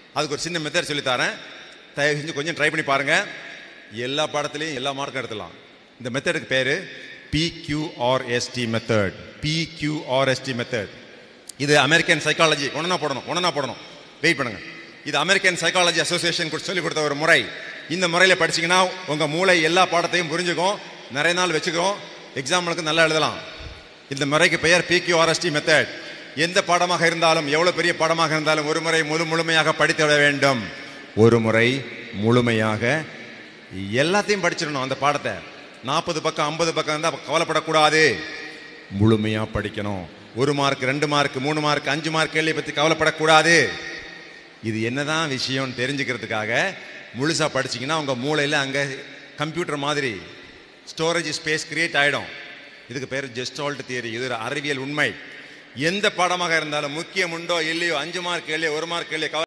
அதுக்கு ஒரு சின்ன மெத்தட் சொல்லித்தரேன் தயவு செஞ்சு கொஞ்சம் ட்ரை பண்ணி பாருங்க எல்லா பாடத்துலையும் எல்லா மார்க்கும் எடுத்துலாம் இந்த மெத்தடுக்கு பேர் பிக்யூஆர்எஸ்டி மெத்தட் பிக்யூஆர்எஸ்டி மெத்தட் இது அமெரிக்கன் சைக்காலஜி ஒன்றா போடணும் ஒன்றா போடணும் வெயிட் பண்ணுங்க இது அமெரிக்கன் சைக்காலஜி அசோசியேஷன் சொல்லி கொடுத்த ஒரு முறை இந்த முறையில் படிச்சீங்கன்னா உங்கள் மூளை எல்லா பாடத்தையும் புரிஞ்சுக்கும் நிறைய நாள் வச்சுக்கிறோம் எக்ஸாம்பிளுக்கு நல்லா எழுதலாம் இந்த முறைக்கு பெயர் பிக்யூஆர்எஸ்டி மெத்தட் எந்த பாடமாக இருந்தாலும் எவ்வளவு பெரிய பாடமாக இருந்தாலும் ஒரு முறை முழு முழுமையாக படித்து விட வேண்டும் ஒரு முறை முழுமையாக எல்லாத்தையும் படிச்சிடணும் அந்த பாடத்தை நாற்பது பக்கம் ஐம்பது பக்கம் இருந்தால் கவலைப்படக்கூடாது முழுமையாக படிக்கணும் ஒரு மார்க் ரெண்டு மார்க் மூணு மார்க் அஞ்சு மார்க் கேள்வி பற்றி கவலைப்படக்கூடாது இது என்னதான் விஷயம் தெரிஞ்சுக்கிறதுக்காக முழுசா படிச்சீங்கன்னா உங்க மூளையில் அங்கே கம்ப்யூட்டர் மாதிரி ஸ்டோரேஜ் ஸ்பேஸ் கிரியேட் ஆகிடும் இதுக்கு பேர் ஜெஸ்டால்ட் தியரி இது ஒரு அறிவியல் உண்மை எந்த பாடமாக இருந்தாலும் முக்கியம் உண்டோ இல்லையோ அஞ்சு மார்க் இல்லையோ ஒரு மார்க் இல்லையோ கவலை